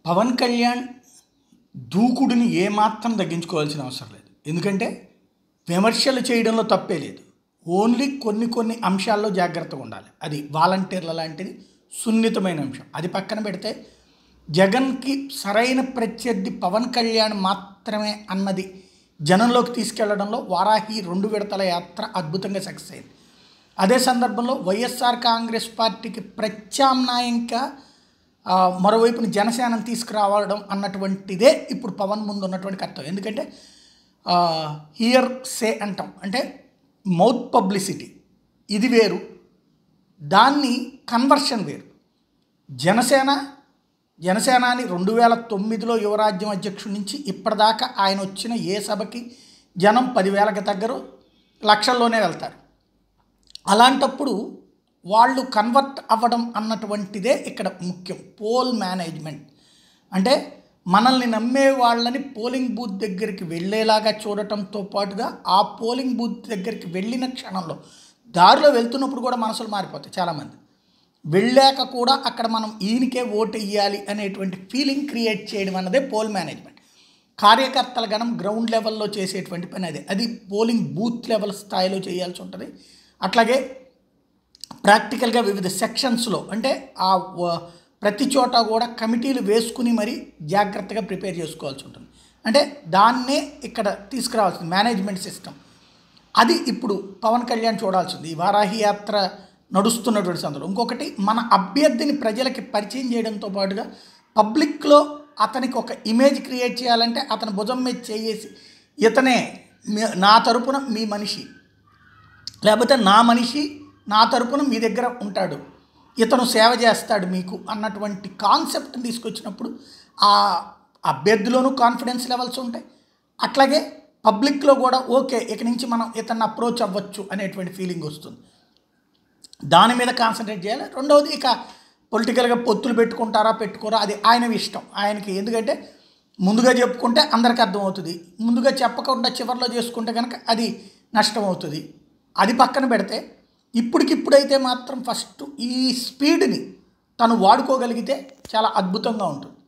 పవన్ కళ్యాణ్ దూకుడుని ఏమాత్రం తగ్గించుకోవాల్సిన అవసరం లేదు ఎందుకంటే విమర్శలు చేయడంలో తప్పే లేదు ఓన్లీ కొన్ని కొన్ని అంశాల్లో జాగ్రత్తగా ఉండాలి అది వాలంటీర్ల లాంటిది సున్నితమైన అంశం అది పక్కన పెడితే జగన్కి సరైన ప్రత్యర్థి పవన్ కళ్యాణ్ మాత్రమే అన్నది జనంలోకి తీసుకెళ్లడంలో వారాహి రెండు విడతల యాత్ర అద్భుతంగా సక్సెస్ అయింది అదే సందర్భంలో వైఎస్ఆర్ కాంగ్రెస్ పార్టీకి ప్రత్యామ్నాయంగా ఆ, మరోవైపున జనసేనను తీసుకురావడం అన్నటువంటిదే ఇప్పుడు పవన్ ముందు ఉన్నటువంటి కర్తవ్యం ఎందుకంటే హియర్ సే అంటాం అంటే మౌత్ పబ్లిసిటీ ఇది వేరు దాన్ని కన్వర్షన్ వేరు జనసేన జనసేనాని రెండు వేల తొమ్మిదిలో యువరాజ్యం అధ్యక్షుడి నుంచి ఇప్పటిదాకా ఆయన వచ్చిన ఏ సభకి జనం పదివేలకు తగ్గరు లక్షల్లోనే వెళ్తారు అలాంటప్పుడు వాళ్ళు కన్వర్ట్ అవ్వడం అన్నటువంటిదే ఇక్కడ ముఖ్యం పోల్ మేనేజ్మెంట్ అంటే మనల్ని నమ్మే వాళ్ళని పోలింగ్ బూత్ దగ్గరికి వెళ్ళేలాగా చూడటంతో పాటుగా ఆ పోలింగ్ బూత్ దగ్గరికి వెళ్ళిన క్షణంలో దారిలో వెళ్తున్నప్పుడు కూడా మనసులు మారిపోతాయి చాలామంది వెళ్ళాక కూడా అక్కడ మనం ఈయనకే ఓటు వేయాలి అనేటువంటి ఫీలింగ్ క్రియేట్ చేయడం అన్నదే పోల్ మేనేజ్మెంట్ కార్యకర్తల గణం గ్రౌండ్ లెవెల్లో చేసేటువంటి పని అదే అది పోలింగ్ బూత్ లెవెల్ స్థాయిలో చేయాల్సి ఉంటుంది అట్లాగే ప్రాక్టికల్గా వివిధ సెక్షన్స్లో అంటే ఆ వ- ప్రతి చోట కూడా కమిటీలు వేసుకుని మరి జాగ్రత్తగా ప్రిపేర్ చేసుకోవాల్సి ఉంటుంది అంటే దాన్నే ఇక్కడ తీసుకురావాల్సింది మేనేజ్మెంట్ సిస్టమ్ అది ఇప్పుడు పవన్ కళ్యాణ్ చూడాల్సింది ఈ వారాహి యాత్ర నడుస్తున్నటువంటి సందర్భం ఇంకొకటి మన అభ్యర్థిని ప్రజలకి పరిచయం చేయడంతో పాటుగా పబ్లిక్లో అతనికి ఒక ఇమేజ్ క్రియేట్ చేయాలంటే అతని భుజం మీద చేసి ఇతనే మీ- నా తరపున మీ మనిషి లేకపోతే నా మనిషి నా తరపున మీ దగ్గర ఉంటాడు ఇతను సేవ చేస్తాడు మీకు అన్నటువంటి కాన్సెప్ట్ని తీసుకొచ్చినప్పుడు ఆ అభ్యర్థిలోనూ కాన్ఫిడెన్స్ లెవెల్స్ ఉంటాయి అట్లాగే పబ్లిక్లో కూడా ఓకే ఇక నుంచి మనం ఇతన్ని అప్రోచ్ అవ్వచ్చు అనేటువంటి ఫీలింగ్ వస్తుంది దాని మీద కాన్సన్ట్రేట్ చేయాలి రెండవది ఇక పొలిటికల్గా పొత్తులు పెట్టుకుంటారా పెట్టుకోరా అది ఆయన ఇష్టం ఆయనకి ఎందుకంటే ముందుగా చెప్పుకుంటే అందరికి అర్థమవుతుంది ముందుగా చెప్పకుండా చివరిలో చేసుకుంటే కనుక అది నష్టం అవుతుంది అది పక్కన పెడితే ఇప్పటికిప్పుడైతే మాత్రం ఫస్ట్ ఈ స్పీడ్ని తను వాడుకోగలిగితే చాలా అద్భుతంగా ఉంటుంది